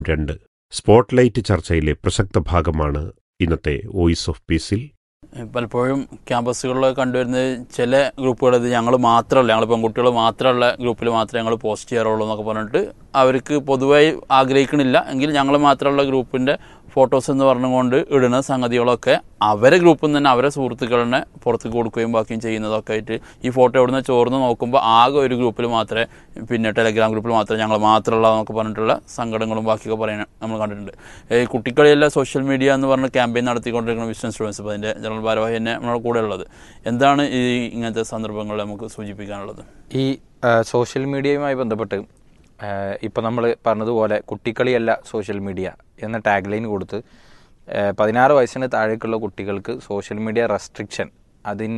രണ്ട് സ്പോട്ട്ലൈറ്റ് ചർച്ചയിലെ പ്രസക്ത ഭാഗമാണ് ഇന്നത്തെ വോയിസ് ഓഫ് പീസിൽ പലപ്പോഴും ക്യാമ്പസുകളിലൊക്കെ കണ്ടുവരുന്നത് ചില ഗ്രൂപ്പുകൾ ഇത് ഞങ്ങൾ മാത്രമല്ല ഞങ്ങൾ പെൺകുട്ടികൾ മാത്രമുള്ള ഗ്രൂപ്പിൽ മാത്രമേ ഞങ്ങൾ പോസ്റ്റ് ചെയ്യാറുള്ളൂ എന്നൊക്കെ പറഞ്ഞിട്ട് അവർക്ക് പൊതുവായി ആഗ്രഹിക്കണില്ല എങ്കിൽ ഞങ്ങൾ മാത്രമുള്ള ഗ്രൂപ്പിൻ്റെ ഫോട്ടോസ് എന്ന് പറഞ്ഞുകൊണ്ട് ഇടുന്ന സംഗതികളൊക്കെ അവരെ ഗ്രൂപ്പിൽ നിന്ന് തന്നെ അവരെ സുഹൃത്തുക്കളെ പുറത്തേക്ക് കൊടുക്കുകയും ബാക്കിയും ചെയ്യുന്നതൊക്കെ ആയിട്ട് ഈ ഫോട്ടോ ഇവിടുന്ന് ചോർന്ന് നോക്കുമ്പോൾ ആകെ ഒരു ഗ്രൂപ്പിൽ മാത്രമേ പിന്നെ ടെലഗ്രാം ഗ്രൂപ്പിൽ മാത്രമേ ഞങ്ങൾ മാത്രമുള്ള എന്നൊക്കെ പറഞ്ഞിട്ടുള്ള സങ്കടങ്ങളും ബാക്കിയൊക്കെ പറയാൻ നമ്മൾ കണ്ടിട്ടുണ്ട് ഈ കുട്ടികളിലെല്ലാം സോഷ്യൽ മീഡിയ എന്ന് പറഞ്ഞ ക്യാമ്പയിൻ നടത്തിക്കൊണ്ടിരിക്കുന്ന വിസ്റ്റൻ സ്റ്റുഡൻസ് ഇപ്പോൾ അതിൻ്റെ ജനറൽ ഭാരവാഹി തന്നെ നമ്മുടെ കൂടെ ഉള്ളത് എന്താണ് ഈ ഇങ്ങനത്തെ സന്ദർഭങ്ങളിൽ നമുക്ക് സൂചിപ്പിക്കാനുള്ളത് ഈ ആ, സോഷ്യൽ മീഡിയയുമായി ബന്ധപ്പെട്ട് ഇപ്പോൾ നമ്മൾ പറഞ്ഞതുപോലെ കുട്ടിക്കളിയല്ല സോഷ്യൽ മീഡിയ എന്ന ടാഗ് ലൈൻ കൊടുത്ത് ആ, പതിനാറ് വയസ്സിന് താഴേക്കുള്ള കുട്ടികൾക്ക് സോഷ്യൽ മീഡിയ റെസ്ട്രിക്ഷൻ അതിൻ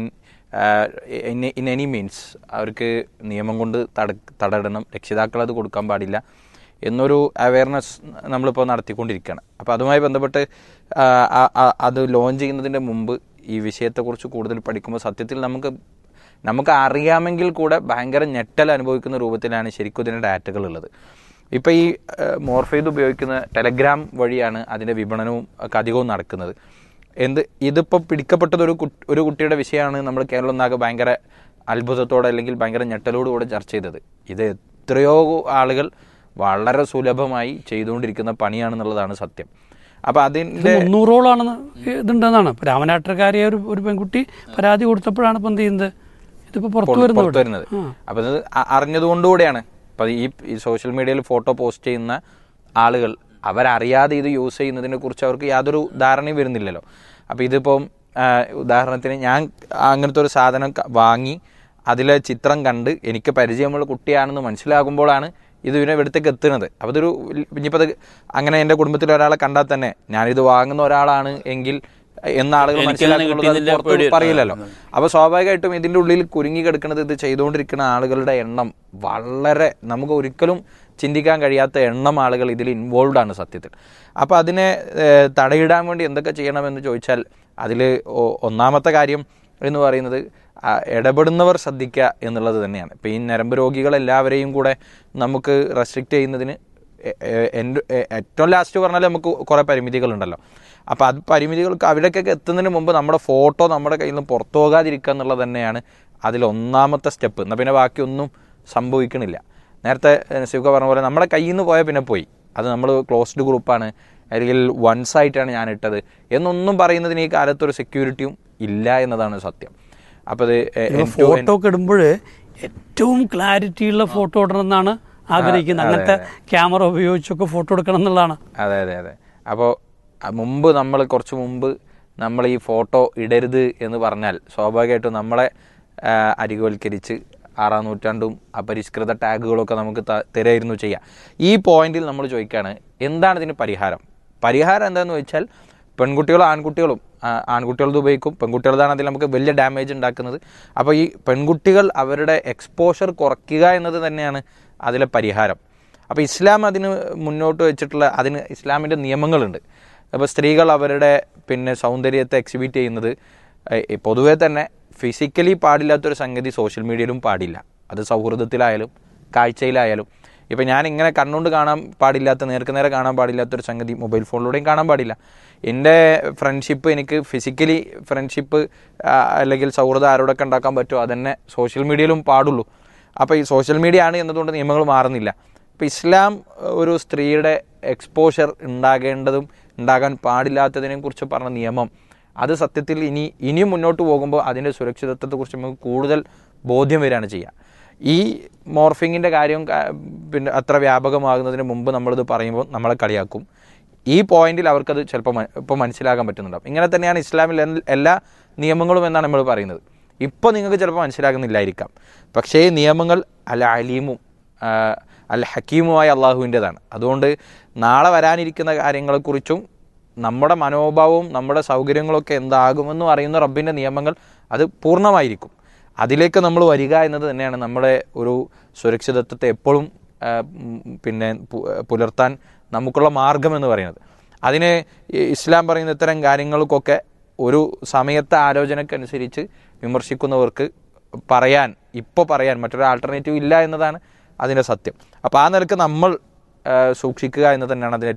ഇൻ എനി മീൻസ് അവർക്ക് നിയമം കൊണ്ട് തട തടയിടണം രക്ഷിതാക്കൾ അത് കൊടുക്കാൻ പാടില്ല എന്നൊരു അവയർനെസ് നമ്മളിപ്പോൾ നടത്തിക്കൊണ്ടിരിക്കുകയാണ് അപ്പോൾ അതുമായി ബന്ധപ്പെട്ട് ആ, ആ- ആ- അത് ലോഞ്ച് ചെയ്യുന്നതിൻ്റെ മുമ്പ് ഈ വിഷയത്തെക്കുറിച്ച് കൂടുതൽ പഠിക്കുമ്പോൾ സത്യത്തിൽ നമുക്ക് നമുക്ക് അറിയാമെങ്കിൽ കൂടെ ഭയങ്കര ഞെട്ടൽ അനുഭവിക്കുന്ന രൂപത്തിലാണ് ശരിക്കും ഇതിൻ്റെ ഡാറ്റകൾ ഉള്ളത് ഇപ്പോൾ ഈ മോർഫെയ്ത് ഉപയോഗിക്കുന്ന ടെലഗ്രാം വഴിയാണ് അതിൻ്റെ വിപണനവും ഒക്കെ അധികവും നടക്കുന്നത് എന്ത് ഇതിപ്പോൾ പിടിക്കപ്പെട്ടത് ഒരു കുട്ടി ഒരു കുട്ടിയുടെ വിഷയമാണ് നമ്മൾ കേരളം ഒന്നാകെ ഭയങ്കര അത്ഭുതത്തോടെ അല്ലെങ്കിൽ ഭയങ്കര ഞെട്ടലോടുകൂടെ ചർച്ച ചെയ്തത് ഇത് എത്രയോ ആളുകൾ വളരെ സുലഭമായി ചെയ്തുകൊണ്ടിരിക്കുന്ന പണിയാണെന്നുള്ളതാണ് സത്യം അപ്പോൾ ഇത് അതിൻ്റെ മുന്നൂറോളാണെന്ന് ഇതുണ്ടെന്നാണ് ഇപ്പൊ രാമനാട്ടുകാരിയെ ഒരു ഒരു പെൺകുട്ടി പരാതി കൊടുത്തപ്പോഴാണ് ഇപ്പൊ എന്ത് ചെയ്യുന്നത് ഇതിപ്പോ പുറത്തു വരുന്നത് പുറത്തു വരുന്നത് അപ്പൊ ഇത് അ- അറിഞ്ഞതുകൊണ്ടുകൂടെയാണ് ഇപ്പൊ ഈ ഈ സോഷ്യൽ മീഡിയയിൽ ഫോട്ടോ പോസ്റ്റ് ചെയ്യുന്ന ആളുകൾ അവരറിയാതെ ഇത് യൂസ് ചെയ്യുന്നതിനെ കുറിച്ച് അവർക്ക് യാതൊരു ധാരണയും വരുന്നില്ലല്ലോ അപ്പൊ ഇതിപ്പം ആ, ഉദാഹരണത്തിന് ഞാൻ അങ്ങനത്തെ ഒരു സാധനം ക- വാങ്ങി അതിലെ ചിത്രം കണ്ട് എനിക്ക് പരിചയമുള്ള കുട്ടിയാണെന്ന് മനസ്സിലാകുമ്പോഴാണ് ഇത് ഇവനെ ഇവിടത്തേക്ക് എത്തുന്നത് അപ്പോൾ ഇതൊരു ഇനിയിപ്പോൾ അത് അങ്ങനെ എൻ്റെ കുടുംബത്തിൽ ഒരാളെ കണ്ടാൽ തന്നെ ഞാനിത് വാങ്ങുന്ന ഒരാളാണ് എങ്കിൽ എന്ന ആളുകൾ എനിക്കങ്ങനെ മനസ്സിലാക്കുന്നുള്ളത് അത് കിട്ടിയതിന്റെ പുറത്ത് പേടി- പറയില്ലല്ലോ അപ്പൊ സ്വാഭാവികമായിട്ടും ഇതിന്റെ ഉള്ളിൽ കുരുങ്ങി കിടക്കുന്നത് ഇത് ചെയ്തുകൊണ്ടിരിക്കുന്ന ആളുകളുടെ എണ്ണം വളരെ നമുക്ക് ഒരിക്കലും ചിന്തിക്കാൻ കഴിയാത്ത എണ്ണം ആളുകൾ ഇതിൽ ഇൻവോൾവ് ആണ് സത്യത്തിൽ അപ്പൊ അതിനെ ഏഹ്, തടയിടാൻ വേണ്ടി എന്തൊക്കെ ചെയ്യണമെന്ന് ചോദിച്ചാൽ അതിൽ ഒന്നാമത്തെ കാര്യം എന്ന് പറയുന്നത് ആ, ഇടപെടുന്നവർ ശ്രദ്ധിക്കുക എന്നുള്ളത് തന്നെയാണ് ഇപ്പൊ ഈ നരമ്പ് രോഗികളെല്ലാവരെയും കൂടെ നമുക്ക് റെസ്ട്രിക്റ്റ് ചെയ്യുന്നതിന് എ- എ- എൻ്റെ എ- ഏറ്റവും ലാസ്റ്റ് പറഞ്ഞാൽ നമുക്ക് കുറേ പരിമിതികളുണ്ടല്ലോ അപ്പോൾ അത് പരിമിതികൾക്ക് അവിടേക്കൊക്കെ എത്തുന്നതിന് മുമ്പ് നമ്മുടെ ഫോട്ടോ നമ്മുടെ കയ്യിൽ നിന്ന് പുറത്തു പോകാതിരിക്കുക എന്നുള്ളത് തന്നെയാണ് അതിൽ ഒന്നാമത്തെ സ്റ്റെപ്പ് എന്നാൽ പിന്നെ ബാക്കിയൊന്നും സംഭവിക്കണില്ല നേരത്തെ ശിവക പറഞ്ഞ പോലെ നമ്മുടെ കയ്യിൽ നിന്ന് പോയാൽ പിന്നെ പോയി അത് നമ്മൾ ക്ലോസ്ഡ് ഗ്രൂപ്പാണ് അല്ലെങ്കിൽ വൺസ് ആയിട്ടാണ് ഞാൻ ഇട്ടത് എന്നൊന്നും പറയുന്നതിന് ഈ കാലത്ത് ഒരു സെക്യൂരിറ്റിയും ഇല്ല എന്നതാണ് സത്യം അപ്പോൾ അത് എ- end to end- ഫോട്ടോ ഒക്കെ ഇടുമ്പോൾ ഏറ്റവും ക്ലാരിറ്റിയുള്ള ഫോട്ടോ ഇടണം എന്നാണ് ആഗ്രഹിക്കുന്നത് അങ്ങനത്തെ ക്യാമറ ഉപയോഗിച്ചൊക്കെ ഫോട്ടോ എടുക്കണം എന്നുള്ളതാണ് അതെ അതെ അതെ അപ്പോൾ മുമ്പ് നമ്മൾ കുറച്ച് മുമ്പ് നമ്മൾ ഈ ഫോട്ടോ ഇടരുത് എന്ന് പറഞ്ഞാൽ സ്വാഭാവികമായിട്ടും നമ്മളെ ആ, അരികുവൽക്കരിച്ച് ആറാം നൂറ്റാണ്ടും അപരിഷ്കൃത ടാഗുകളൊക്കെ നമുക്ക് ത- തരായിരുന്നു ചെയ്യാം ഈ പോയിന്റിൽ നമ്മൾ ചോദിക്കുകയാണ് എന്താണ് ഇതിന് പരിഹാരം പരിഹാരം എന്താണെന്ന് വെച്ചാൽ പെൺകുട്ടികളും ആൺകുട്ടികളും ആ, ആൺകുട്ടികളത് ഉപയോഗിക്കും പെൺകുട്ടികളതാണ് അതിൽ നമുക്ക് വലിയ ഡാമേജ് ഉണ്ടാക്കുന്നത് അപ്പോൾ ഈ പെൺകുട്ടികൾ അവരുടെ എക്സ്പോഷർ കുറയ്ക്കുക എന്നത് തന്നെയാണ് അതിലെ പരിഹാരം അപ്പോൾ ഇസ്ലാം അതിന് മുന്നോട്ട് വെച്ചിട്ടുള്ള അതിന് ഇസ്ലാമിൻ്റെ നിയമങ്ങളുണ്ട് അപ്പോൾ സ്ത്രീകൾ അവരുടെ പിന്നെ സൗന്ദര്യത്തെ എക്സിബിറ്റ് ചെയ്യുന്നത് ഏഹ്, പൊതുവേ തന്നെ ഫിസിക്കലി പാടില്ലാത്തൊരു സംഗതി സോഷ്യൽ മീഡിയയിലും പാടില്ല അത് സൗഹൃദത്തിലായാലും കാഴ്ചയിലായാലും ഇപ്പം ഞാൻ ഇങ്ങനെ കണ്ണുകൊണ്ട് കാണാൻ പാടില്ലാത്ത നേർക്ക് നേരെ കാണാൻ പാടില്ലാത്തൊരു സംഗതി മൊബൈൽ ഫോണിലൂടെയും കാണാൻ പാടില്ല എൻ്റെ ഫ്രണ്ട്ഷിപ്പ് എനിക്ക് ഫിസിക്കലി ഫ്രണ്ട്ഷിപ്പ് അല്ലെങ്കിൽ സൗഹൃദം ആരോടൊക്കെ ഉണ്ടാക്കാൻ പറ്റുമോ അതന്നെ സോഷ്യൽ മീഡിയയിലും പാടുള്ളൂ അപ്പോൾ ഈ സോഷ്യൽ മീഡിയ ആണ് എന്നതുകൊണ്ട് നിയമങ്ങൾ മാറുന്നില്ല അപ്പോൾ ഇസ്ലാം ഏഹ്, ഒരു സ്ത്രീയുടെ എക്സ്പോഷർ ഉണ്ടാകേണ്ടതും ഉണ്ടാകാൻ പാടില്ലാത്തതിനെ കുറിച്ച് പറഞ്ഞ നിയമം അത് സത്യത്തിൽ ഇനി ഇനിയും മുന്നോട്ട് പോകുമ്പോൾ അതിൻ്റെ സുരക്ഷിതത്വത്തെക്കുറിച്ച് നമുക്ക് കൂടുതൽ ബോധ്യം വരികയാണ് ചെയ്യുക ഈ മോർഫിങ്ങിൻ്റെ കാര്യം ക- പിന്നെ അത്ര വ്യാപകമാകുന്നതിന് മുമ്പ് നമ്മളിത് പറയുമ്പോൾ നമ്മളെ കളിയാക്കും ഈ പോയിന്റിൽ അവർക്കത് ചിലപ്പോൾ ഇപ്പോൾ മനസ്സിലാക്കാൻ പറ്റുന്നുണ്ടാവും ഇങ്ങനെ തന്നെയാണ് ഇസ്ലാമിൽ എൽ- എല്ലാ നിയമങ്ങളും എന്നാണ് നമ്മൾ പറയുന്നത് ഇപ്പോൾ നിങ്ങൾക്ക് ചിലപ്പോൾ മനസ്സിലാകുന്നില്ലായിരിക്കാം പക്ഷേ ഈ നിയമങ്ങൾ അൽ അലീമും ആ, അൽ ഹക്കീമുമായ അള്ളാഹുവിൻ്റെതാണ് അതുകൊണ്ട് നാളെ വരാനിരിക്കുന്ന കാര്യങ്ങളെക്കുറിച്ചും നമ്മുടെ മനോഭാവവും നമ്മുടെ സൗകര്യങ്ങളൊക്കെ എന്താകുമെന്നും അറിയുന്ന റബ്ബിൻ്റെ നിയമങ്ങൾ അത് പൂർണ്ണമായിരിക്കും അതിലേക്ക് നമ്മൾ വരിക എന്നത് തന്നെയാണ് നമ്മുടെ ഒരു സുരക്ഷിതത്വത്തെ എപ്പോഴും ആ, ഉം, പിന്നെ പു- പുലർത്താൻ നമുക്കുള്ള മാർഗം എന്ന് പറയുന്നത് അതിന് ഈ ഇസ്ലാം പറയുന്ന ഇത്തരം കാര്യങ്ങൾക്കൊക്കെ ഒരു സമയത്തെ ആലോചനക്കനുസരിച്ച് വിമർശിക്കുന്നവർക്ക് പറയാൻ ഇപ്പോൾ പറയാൻ മറ്റൊരു ആൾട്ടർനേറ്റീവ് ഇല്ല എന്നതാണ് അതിൻ്റെ സത്യം അപ്പോൾ ആ നിലക്ക് നമ്മൾ ആ, സൂക്ഷിക്കുക എന്ന് തന്നെയാണ് അതിന്